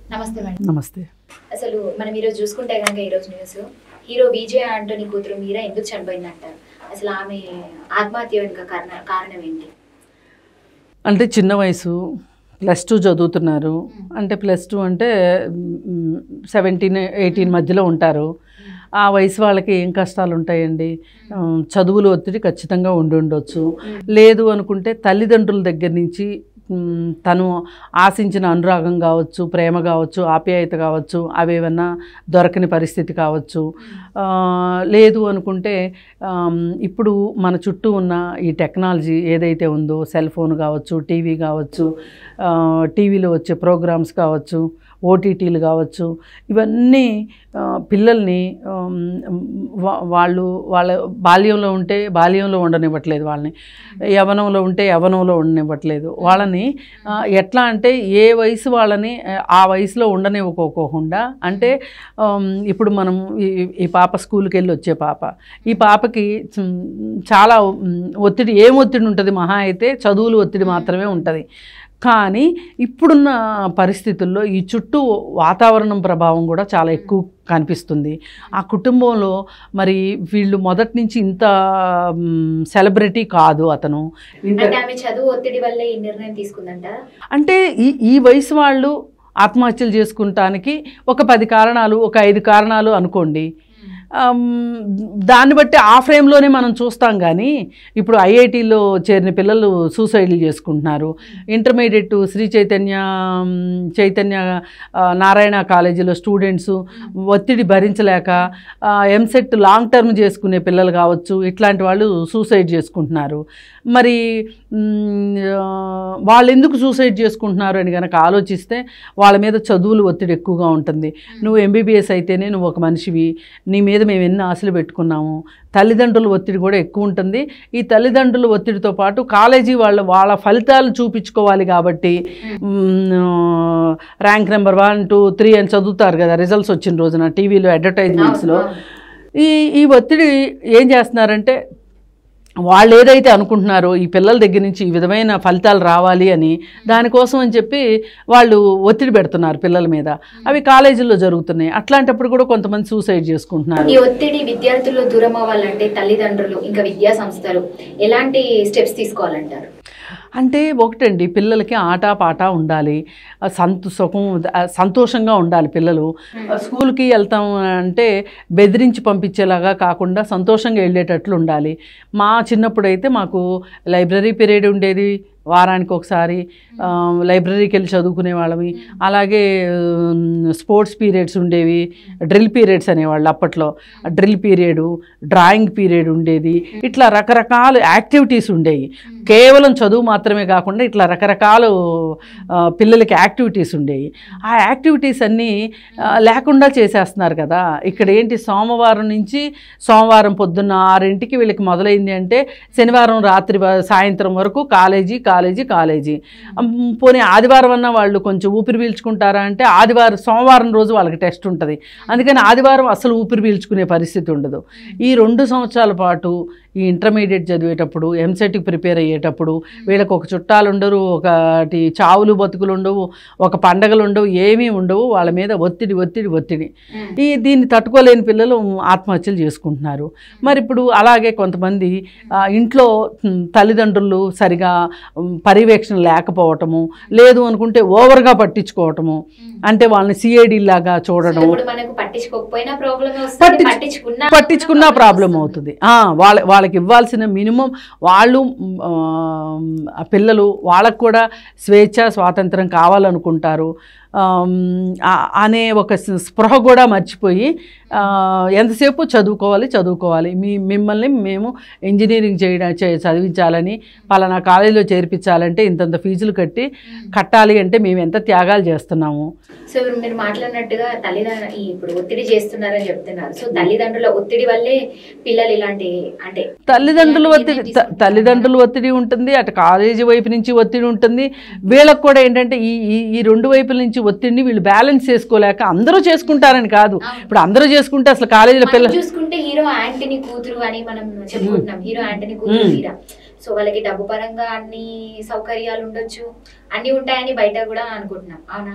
నమస్తే మేడం నమస్తే అసలు మనం ఈరోజు చూసుకుంటే కనుక ఈరోజు న్యూస్ హీరో విజయ్ ఆంటోనీ కూతురు మీరా ఎందుకు చనిపోయింది అంటారు అసలు ఆమె ఆత్మహత్య వెనుక కారణ కారణం ఏంటి అంటే చిన్న వయసు ప్లస్ టూ చదువుతున్నారు అంటే ప్లస్ టూ అంటే సెవెంటీన్ ఎయిటీన్ మధ్యలో ఉంటారు ఆ వయసు వాళ్ళకి ఏం కష్టాలు ఉంటాయండి ఆ, చదువులు ఒత్తిడి ఖచ్చితంగా ఉండి ఉండొచ్చు లేదు అనుకుంటే తల్లిదండ్రుల దగ్గర నుంచి మ్, తను ఆశించిన అనురాగం కావచ్చు ప్రేమ కావచ్చు ఆప్యాయత కావచ్చు అవేవన్నా దొరకని పరిస్థితి కావచ్చు ఆ, లేదు అనుకుంటే ఆమ్, ఇప్పుడు మన చుట్టూ ఉన్న ఈ టెక్నాలజీ ఏదైతే ఉందో సెల్ ఫోన్ కావచ్చు టీవీ కావచ్చు ఆ, టీవీలో వచ్చే ప్రోగ్రామ్స్ కావచ్చు ఓటీటీలు కావచ్చు ఇవన్నీ ఆ, పిల్లల్ని ఆమ్, వా- వాళ్ళు వాళ్ళ బాల్యంలో ఉంటే బాల్యంలో ఉండనివ్వట్లేదు వాళ్ళని యవనంలో ఉంటే యవనంలో ఉండనివ్వట్లేదు వాళ్ళని ఆ, ఎట్లా అంటే ఏ వయసు వాళ్ళని ఆ, ఆ వయసులో ఉండనివ్వకోకుండా అంటే ఆమ్, ఇప్పుడు మనం ఈ ఈ పాప స్కూల్కి వెళ్ళి వచ్చే పాప ఈ పాపకి మ్, చాలా మ్, ఒత్తిడి ఏం ఒత్తిడి ఉంటుంది మహా అయితే చదువులు ఒత్తిడి మాత్రమే ఉంటుంది కానీ ఇప్పుడున్న పరిస్థితుల్లో ఈ చుట్టూ వాతావరణం ప్రభావం కూడా చాలా ఎక్కువ కనిపిస్తుంది ఆ కుటుంబంలో మరి వీళ్ళు మొదటి నుంచి ఇంత సెలబ్రిటీ కాదు అతను ఇంత అంటే ఆమె చదువు ఒత్తిడి వల్లే ఈ నిర్ణయం తీసుకుందంటారా అంటే ఈ ఈ వయసు వాళ్ళు ఆత్మహత్యలు చేసుకుంటానికి ఒక పది కారణాలు ఒక ఐదు కారణాలు అనుకోండి ఆమ్, దాన్ని బట్టి ఆ ఫ్రేమ్లోనే మనం చూస్తాం కానీ ఇప్పుడు ఐఐటీలో చేరిన పిల్లలు సూసైడ్లు చేసుకుంటున్నారు ఇంటర్మీడియట్ శ్రీ చైతన్య మ్, చైతన్య ఆ, నారాయణ కాలేజీలో స్టూడెంట్స్ ఒత్తిడి భరించలేక ఎంసెట్ లాంగ్ టర్మ్ చేసుకునే పిల్లలు కావచ్చు ఇట్లాంటి వాళ్ళు సూసైడ్ చేసుకుంటున్నారు మరి మ్, ఆ, వాళ్ళు ఎందుకు సూసైడ్ చేసుకుంటున్నారు అని కనుక ఆలోచిస్తే వాళ్ళ మీద చదువులు ఒత్తిడి ఎక్కువగా ఉంటుంది నువ్వు ఎంబీబీఎస్ అయితేనే నువ్వు ఒక మనిషివి నీ మీద మేము ఎన్ని ఆశలు పెట్టుకున్నాము తల్లిదండ్రుల ఒత్తిడి కూడా ఎక్కువ ఉంటుంది ఈ తల్లిదండ్రుల ఒత్తిడితో పాటు కాలేజీ వాళ్ళ వాళ్ళ ఫలితాలు చూపించుకోవాలి కాబట్టి మ్, rank number one two three అని చదువుతారు కదా రిజల్ట్స్ వచ్చిన రోజున టీవీలో అడ్వర్టైజ్మెంట్స్లో ఈ ఈ ఒత్తిడి ఏం చేస్తున్నారంటే వాళ్ళు ఏదైతే అనుకుంటున్నారో ఈ పిల్లల దగ్గర నుంచి ఈ విధమైన ఫలితాలు రావాలి అని దానికోసం అని చెప్పి వాళ్ళు ఒత్తిడి పెడుతున్నారు పిల్లల మీద అవి కాలేజీల్లో జరుగుతున్నాయి అట్లాంటప్పుడు కూడా కొంతమంది సూసైడ్ చేసుకుంటున్నారు ఈ ఒత్తిడి విద్యార్థుల్లో దూరం అవ్వాలంటే తల్లిదండ్రులు ఇంకా విద్యా సంస్థలు ఎలాంటి స్టెప్స్ తీసుకోవాలంటారు అంటే ఒకటండి పిల్లలకి ఆట పాట ఉండాలి ఆ సంతో సుఖం ఆ సంతోషంగా ఉండాలి పిల్లలు ఆ స్కూల్కి వెళ్తాం అంటే బెదిరించి పంపించేలాగా కాకుండా సంతోషంగా వెళ్ళేటట్లు ఉండాలి మా చిన్నప్పుడు అయితే మాకు లైబ్రరీ పీరియడ్ ఉండేది వారానికి ఒకసారి ఆ, లైబ్రరీకి వెళ్ళి చదువుకునే వాళ్ళమి అలాగే ఉమ్, స్పోర్ట్స్ పీరియడ్స్ ఉండేవి డ్రిల్ పీరియడ్స్ అనేవాళ్ళు అప్పట్లో డ్రిల్ పీరియడ్ డ్రాయింగ్ పీరియడ్ ఉండేది ఇట్లా రకరకాల యాక్టివిటీస్ ఉండేవి కేవలం చదువు మాత్రమే కాకుండా ఇట్లా రకరకాల ఆ, పిల్లలకి యాక్టివిటీస్ ఉండేవి ఆ యాక్టివిటీస్ అన్నీ ఆ, లేకుండా చేసేస్తున్నారు కదా ఇక్కడ ఏంటి సోమవారం నుంచి సోమవారం పొద్దున్న ఆరింటికి వీళ్ళకి మొదలైంది అంటే శనివారం రాత్రి వ- సాయంత్రం వరకు కాలేజీ కాలేజీ కాలేజీ అమ్, పోనీ ఆదివారం అన్న వాళ్ళు కొంచెం ఊపిరి పీల్చుకుంటారా అంటే ఆదివారం సోమవారం రోజు వాళ్ళకి టెస్ట్ ఉంటుంది అందుకని ఆదివారం అసలు ఊపిరి పీల్చుకునే పరిస్థితి ఉండదు ఈ రెండు సంవత్సరాల పాటు ఈ ఇంటర్మీడియట్ చదివేటప్పుడు ఎంసెట్కి ప్రిపేర్ అయ్యేటప్పుడు వీళ్ళకి ఒక చుట్టాలు ఉండరు ఒకటి చావులు బతుకులు ఉండవు ఒక పండగలు ఉండవు ఏమీ ఉండవు వాళ్ళ మీద ఒత్తిడి ఒత్తిడి ఒత్తిడి ఈ దీన్ని తట్టుకోలేని పిల్లలు ఆత్మహత్యలు చేసుకుంటున్నారు మరి ఇప్పుడు అలాగే కొంతమంది ఆ, ఇంట్లో ఉమ్, తల్లిదండ్రులు సరిగా ఉమ్, పర్యవేక్షణ లేకపోవటము లేదు అనుకుంటే ఓవర్గా పట్టించుకోవటము అంటే వాళ్ళని సిఐడి లాగా సో చూడడం ఇప్పుడు మనకు పట్టించుకోకపోయినా ప్రాబ్లమే వస్తుంది పట్టించు- పట్టించుకున్నా పట్టించుకున్న ప్రాబ్లం అవుతుంది ఆ, వాళ్ళ వాళ్ళకి ఇవ్వాల్సిన మినిమం వాళ్ళు మ్, ఆ, పిల్లలు వాళ్ళకు కూడా స్వేచ్ఛ స్వాతంత్రం కావాలనుకుంటారు ఆమ్, ఆ- అనే ఒక స్- స్పృహ కూడా మర్చిపోయి ఆ, ఎంతసేపు చదువుకోవాలి చదువుకోవాలి మీ మిమ్మల్ని మేము ఇంజనీరింగ్ చేయడం చే- చదివించాలని పలానా కాలేజీలో చేర్పించాలంటే ఇంతంత ఫీజులు కట్టి కట్టాలి అంటే మేము ఎంత త్యాగాలు చేస్తున్నాము సో ఇప్పుడు మీరు మాట్లాడినట్టుగా తల్లిదండ్రులు ఈ ఇప్పుడు ఒత్తిడి చేస్తున్నారని చెప్తున్నారు సో తల్లిదండ్రుల ఒత్తిడి వల్లే పిల్లలు ఇలాంటి అంటే తల్లిదండ్రుల ఇలాంటి ఒత్తిడి నిర్ణయం త- తీసుకుంటున్నారు. తల్లిదండ్రుల ఒత్తిడి ఉంటుంది అటు కాలేజీ వైపు నుంచి ఒత్తిడి ఉంటుంది వీళ్ళకి కూడా ఏంటంటే ఈ ఈ ఈ రెండు వైపుల నుంచి ఒత్తిడిని వీళ్ళు బ్యాలెన్స్ చేసుకోలేక అందరూ చేసుకుంటారని కాదు ఇప్పుడు అందరూ చేసుకుంటే అసలు కాలేజీలో మనం పిల్ల చూసుకుంటే హీరో యాంటనీ కూతురు అని మనం చెప్పుకుంటున్నాం హీరో యాంటనీ కూతురు మ్మ్. మీరా సో వాళ్ళకి డబ్బు పరంగా అన్ని సౌకర్యాలు ఉండొచ్చు అన్ని ఉంటాయని బయట కూడా అనుకుంటున్నాం అవునా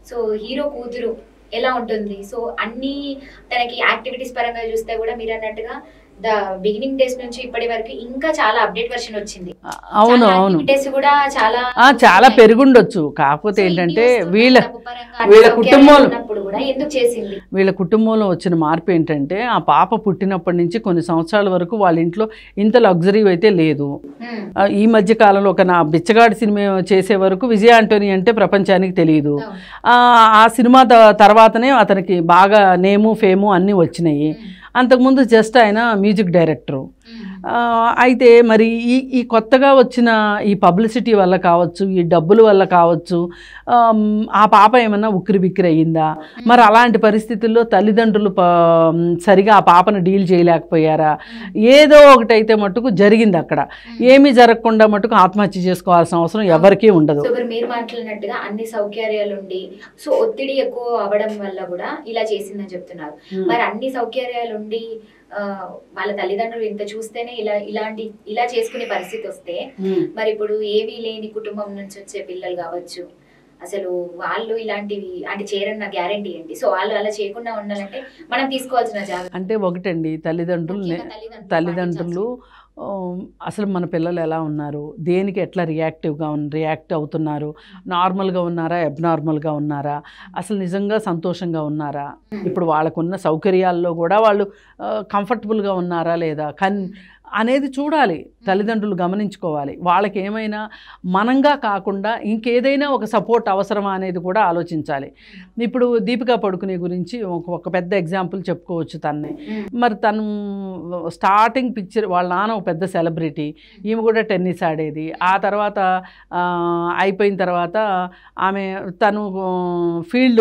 సో హీరో కూతురు ఎలా ఉంటుంది సో అన్ని తనకి యాక్టివిటీస్ పరంగా చూస్తే కూడా మీరు అన్నట్టుగా ద బిగినింగ్ డేస్ నుంచి ఇప్పటి వరకు ఇంకా చాలా అప్డేట్ వర్షన్ వచ్చింది అవును అవును డేస్ కూడా చాలా ఆ, చాలా పెరుగుండొచ్చు కాకపోతే సో ఏంటంటే ఇన్ని వస్తున్నా వీళ్ళ డబ్బు పరంగా వీళ్ళ అన్ని కుటుంబంలో- సౌకర్యాలు ఉన్నప్పుడు కూడా ఎందుకు చేసింది వీళ్ళ కుటుంబంలో వచ్చిన మార్పు ఏంటంటే ఆ పాప పుట్టినప్పటి నుంచి కొన్ని సంవత్సరాల వరకు వాళ్ళ ఇంట్లో ఇంత లగ్జరీ అయితే లేదు ఉమ్, ఆ, ఈ మధ్య కాలంలో ఒక నా బిచ్చగాడి సినిమా చేసే వరకు విజయ ఆంటోనీ అంటే ప్రపంచానికి తెలియదు అవును. ఆ ఆ సినిమా త- తర్వాతనే అతనికి బాగా నేము ఫేము అన్నీ వచ్చినాయి ఉమ్, అంతకుముందు జస్ట్ ఆయన మ్యూజిక్ డైరెక్టరు ఉమ్, ఆ, అయితే మరి ఈ ఈ కొత్తగా వచ్చిన ఈ పబ్లిసిటీ వల్ల కావచ్చు ఈ డబ్బుల వల్ల కావచ్చు ఆమ్, ఆ పాప ఏమన్నా ఉక్కిరి బిక్కిరి అయ్యిందా మరి అలాంటి పరిస్థితుల్లో తల్లిదండ్రులు ప- సరిగా ఆ పాపను డీల్ చేయలేకపోయారా ఏదో ఒకటైతే మటుకు జరిగింది అక్కడ ఏమీ జరగకుండా మటుకు ఆత్మహత్య చేసుకోవాల్సిన అవసరం ఎవరికీ ఉండదు సో ఇప్పుడు మీరు మాట్లాడినట్టుగా అన్ని సౌకర్యాలు ఉండి సో ఒత్తిడి ఎక్కువ అవ్వడం వల్ల కూడా ఇలా చేసిందని చెప్తున్నారు మరి అన్ని సౌకర్యాలు ఉండి ఆ, వాళ్ళ తల్లిదండ్రులు ఇంత చూస్తేనే ఇలా ఇలాంటి ఇలా చేసుకునే పరిస్థితి వస్తే మరి ఇప్పుడు ఏమీ లేని కుటుంబం నుంచి వచ్చే పిల్లలు కావచ్చు అసలు వాళ్ళు ఇలాంటివి అంటే చేరన్న గ్యారంటీ ఏంటి సో వాళ్ళు అలా చేయకుండా ఉండాలంటే మనం తీసుకోవాల్సిన జాగ్రత్త అంటే ఒకటండి తల్లిదండ్రులు నే- ముఖ్యంగా తల్లిదండ్రులు తల్లిదండ్రులు ఆ, అసలు మన పిల్లలు ఎలా ఉన్నారు దేనికి ఎట్లా రియాక్టివ్గా ఉన్ రియాక్ట్ అవుతున్నారు నార్మల్గా ఉన్నారా అబ్నార్మల్గా ఉన్నారా అసలు నిజంగా సంతోషంగా ఉన్నారా ఇప్పుడు వాళ్ళకున్న సౌకర్యాల్లో కూడా వాళ్ళు కంఫర్టబుల్గా ఉన్నారా లేదా కన్ అనేది చూడాలి తల్లిదండ్రులు గమనించుకోవాలి వాళ్ళకి ఏమైనా మనంగా కాకుండా ఇంకేదైనా ఒక సపోర్ట్ అవసరమా అనేది కూడా ఆలోచించాలి ఇప్పుడు దీపికా పడుకునే గురించి ఒక ఒక పెద్ద ఎగ్జాంపుల్ చెప్పుకోవచ్చు తన్నే ఉమ్, మరి తను స్టార్టింగ్ పిక్చర్ వాళ్ళ నాన్న ఒక పెద్ద సెలబ్రిటీ ఈమె కూడా టెన్నిస్ ఆడేది ఆ తర్వాత ఆ, అయిపోయిన తర్వాత ఆమె తను ఫీల్డ్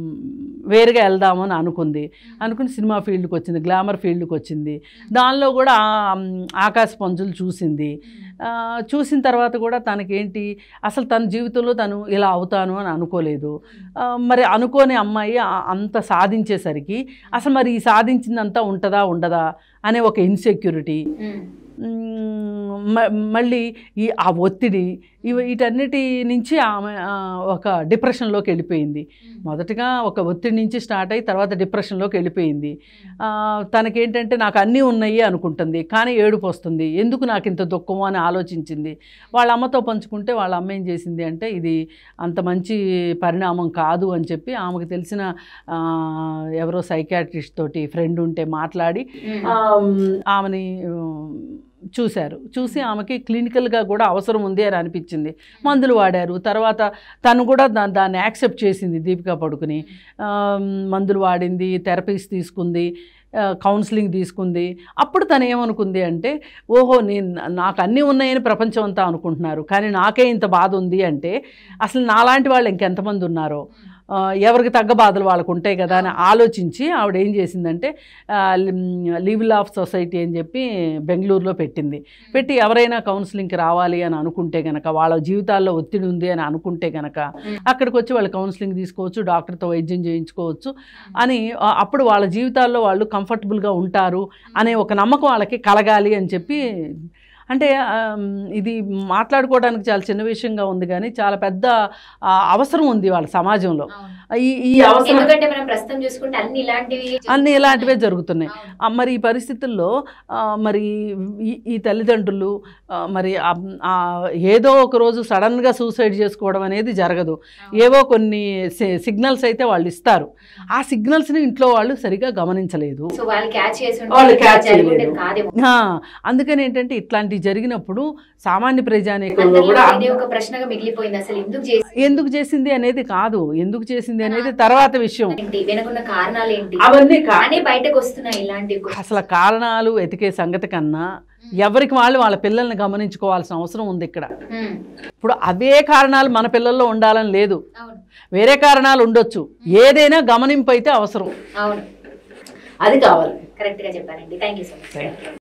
వేరుగా వెళ్దామని అనుకుంది అనుకుని సినిమా ఫీల్డ్కి వచ్చింది గ్లామర్ ఫీల్డ్కి వచ్చింది దానిలో కూడా ఆ, ఆకాశ పంచులు చూసింది ఆ, చూసిన తర్వాత కూడా తనకేంటి అసలు తన జీవితంలో తను ఇలా అవుతాను అని అనుకోలేదు ఆ, మరి అనుకోని అమ్మాయి ఆ- అంత సాధించేసరికి అసలు మరి ఈ సాధించిందంతా ఉంటుందా ఉండదా అనే ఒక ఇన్సెక్యూరిటీ ఉమ్, మళ్ళీ ఈ ఆ ఒత్తిడి ఇవి వీటన్నిటి నుంచి ఆమె ఆ, ఒక డిప్రెషన్లోకి వెళ్ళిపోయింది మొదటగా ఒక ఒత్తిడి నుంచి స్టార్ట్ అయ్యి తర్వాత డిప్రెషన్లోకి వెళ్ళిపోయింది ఆ, తనకేంటంటే నాకు అన్నీ ఉన్నాయి అనుకుంటుంది కానీ ఏడుపు వస్తుంది ఎందుకు నాకు ఇంత దుఃఖము అని ఆలోచించింది వాళ్ళ అమ్మతో పంచుకుంటే వాళ్ళ అమ్మ ఏం చేసింది అంటే ఇది అంత మంచి పరిణామం కాదు అని చెప్పి ఆమెకు తెలిసిన ఆ, ఎవరో సైకాట్రిస్ట్ తోటి ఫ్రెండ్ ఉంటే మాట్లాడి ఉమ్, ఆమ్, ఆమెని ఉమ్, చూశారు చూసి ఆమెకి క్లినికల్గా కూడా అవసరం ఉంది అని అనిపించింది మందులు వాడారు తర్వాత తను కూడా దా దాన్ని యాక్సెప్ట్ చేసింది దీపికా పడుకుని ఆమ్, మందులు వాడింది థెరపీస్ తీసుకుంది ఆ, కౌన్సిలింగ్ తీసుకుంది అప్పుడు తను ఏమనుకుంది అంటే ఓహో నేను నాకు అన్నీ ఉన్నాయని ప్రపంచం అంతా అనుకుంటున్నారు కానీ నాకే ఇంత బాధ ఉంది అంటే అసలు నాలాంటి వాళ్ళు ఇంకెంతమంది ఉన్నారో ఆ, ఎవరికి తగ్గ బాధలు వాళ్ళకు ఉంటాయి కదా అని ఆలోచించి ఆవిడ ఏం చేసిందంటే లీవల్ ఆఫ్ సొసైటీ అని చెప్పి బెంగళూరులో పెట్టింది పెట్టి ఎవరైనా కౌన్సిలింగ్కి రావాలి అని అనుకుంటే గనక వాళ్ళ జీవితాల్లో ఒత్తిడి ఉంది అని అనుకుంటే గనక అక్కడికి వచ్చి వాళ్ళు కౌన్సిలింగ్ తీసుకోవచ్చు డాక్టర్తో వైద్యం చేయించుకోవచ్చు అని ఆ, అప్పుడు వాళ్ళ జీవితాల్లో వాళ్ళు కంఫర్టబుల్గా ఉంటారు అనే ఒక నమ్మకం వాళ్ళకి కలగాలి అని చెప్పి అంటే ఆమ్, ఇది మాట్లాడుకోవడానికి చాలా చిన్న విషయంగా ఉంది కానీ చాలా పెద్ద ఆ, అవసరం ఉంది వాళ్ళ సమాజంలో అవును. ఈ ఈ అవసరం ఎందుకంటే మనం ప్రస్తుతం చూసుకుంటే అన్ని ఇలాంటివి అన్ని ఇలాంటివే జరుగుతున్నాయి అవును. ఆ, మరి ఈ పరిస్థితుల్లో ఆ, మరి ఈ ఈ తల్లిదండ్రులు ఆ, మరి ఆ- ఆ ఏదో ఒక రోజు సడన్గా సూసైడ్ చేసుకోవడం అనేది జరగదు ఏవో కొన్ని సిగ్నల్స్ అయితే వాళ్ళు ఇస్తారు ఆ సిగ్నల్స్ని ఇంట్లో వాళ్ళు సరిగా గమనించలేదు సో వాళ్ళు క్యాచ్ చేసి ఉంటే వాళ్ళు ఇలా catch జరుగుండేది చేయలేదు. కాదేమో ఆ, అందుకని ఏంటంటే ఇట్లాంటివి జరిగినప్పుడు సామాన్య ప్రజానీకంలో అందరిలో కూడా ఇదే ఒక ప్రశ్నగా మిగిలిపోయింది అసలు ఎందుకు చేసి ఎందుకు చేసింది అనేది కాదు ఎందుకు చేసింది అనేది తర్వాత విషయం ఏంటి వెనుకున్న కారణాలు ఏంటి అవన్నీ కా అనే బయటకు వస్తున్నాయి ఇలాంటివి అసలు కారణాలు వెతికే సంగతి కన్నా ఎవరికి వాళ్ళు వాళ్ళ పిల్లల్ని గమనించుకోవాల్సిన అవసరం ఉంది ఇక్కడ ఉమ్, ఇప్పుడు అవే కారణాలు మన పిల్లల్లో ఉండాలని లేదు అవును వేరే కారణాలు ఉండొచ్చు ఏదైనా గమనింపు అయితే అవసరం అవును అది కావాలి కరెక్ట్ గా చెప్పారండి థ్యాంక్ యూ సో మచ్